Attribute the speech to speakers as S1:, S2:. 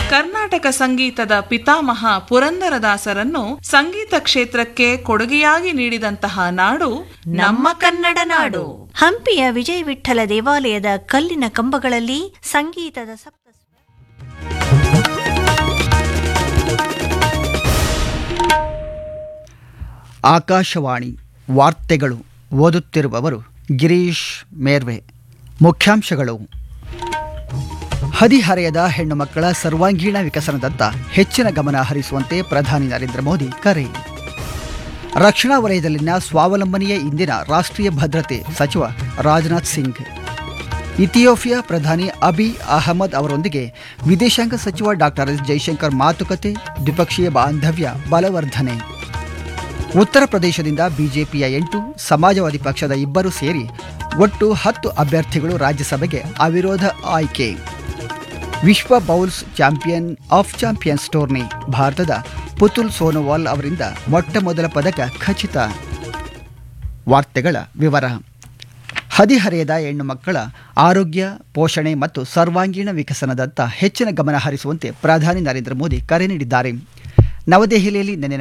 S1: ಕರ್ನಾಟಕ ಸಂಗೀತದ ಪಿತಾಮಹ ಪುರಂದರದಾಸರನ್ನು ಸಂಗೀತ ಕ್ಷೇತ್ರಕ್ಕೆ ಕೊಡುಗೆಯಾಗಿ ನೀಡಿದಂತಹ ನಾಡು ನಮ್ಮ ಕನ್ನಡ ನಾಡು
S2: ಹಂಪಿಯ ವಿಜಯ ವಿಠ್ಠಲ ದೇವಾಲಯದ ಕಲ್ಲಿನ ಕಂಬಗಳಲ್ಲಿ ಸಂಗೀತದ ಸಪ್ತ
S3: ಆಕಾಶವಾಣಿ ವಾರ್ತೆಗಳು ಓದುತ್ತಿರುವವರು ಗಿರೀಶ್ ಮೇರ್ವೆ ಮುಖ್ಯಾಂಶಗಳು ಹದಿಹರೆಯದ ಹೆಣ್ಣು ಮಕ್ಕಳ ಸರ್ವಾಂಗೀಣ ವಿಕಸನದತ್ತ ಹೆಚ್ಚಿನ ಗಮನ ಹರಿಸುವಂತೆ ಪ್ರಧಾನಿ ನರೇಂದ್ರ ಮೋದಿ ಕರೆ ರಕ್ಷಣಾ ವಲಯದಲ್ಲಿನ ಸ್ವಾವಲಂಬನೆಯೇ ಇಂದಿನ ರಾಷ್ಟ್ರೀಯ ಭದ್ರತೆ ಸಚಿವ ರಾಜನಾಥ್ ಸಿಂಗ್ ಇಥಿಯೋಪಿಯಾ ಪ್ರಧಾನಿ ಅಬಿ ಅಹಮದ್ ಅವರೊಂದಿಗೆ ವಿದೇಶಾಂಗ ಸಚಿವ ಡಾಕ್ಟರ್ ಎಸ್ ಜೈಶಂಕರ್ ಮಾತುಕತೆ ದ್ವಿಪಕ್ಷೀಯ ಬಾಂಧವ್ಯ ಬಲವರ್ಧನೆ ಉತ್ತರ ಪ್ರದೇಶದಿಂದ ಬಿಜೆಪಿಯ ಎಂಟು ಸಮಾಜವಾದಿ ಪಕ್ಷದ ಇಬ್ಬರು ಸೇರಿ ಒಟ್ಟು ಹತ್ತು ಅಭ್ಯರ್ಥಿಗಳು ರಾಜ್ಯಸಭೆಗೆ ಅವಿರೋಧ ಆಯ್ಕೆ ವಿಶ್ವ bowls champion of champions tourney ಭಾರತದ ಪುತುಲ್ ಸೋನೋವಾಲ್ ಅವರಿಂದ ಮೊಟ್ಟ ಮೊದಲ ಪದಕ ಖಚಿತ ವಾರ್ತೆಗಳ ವಿವರ ಹದಿಹರೆಯದ ಹೆಣ್ಣು ಮಕ್ಕಳ ಆರೋಗ್ಯ ಪೋಷಣೆ ಮತ್ತು ಸರ್ವಾಂಗೀಣ ವಿಕಸನದತ್ತ ಹೆಚ್ಚಿನ ಗಮನ ಹರಿಸುವಂತೆ ಪ್ರಧಾನಿ ನರೇಂದ್ರ ಮೋದಿ ಕರೆ ನೀಡಿದ್ದಾರೆ ನವದೆಹಲಿಯಲ್ಲಿ ನಿನ್ನೆ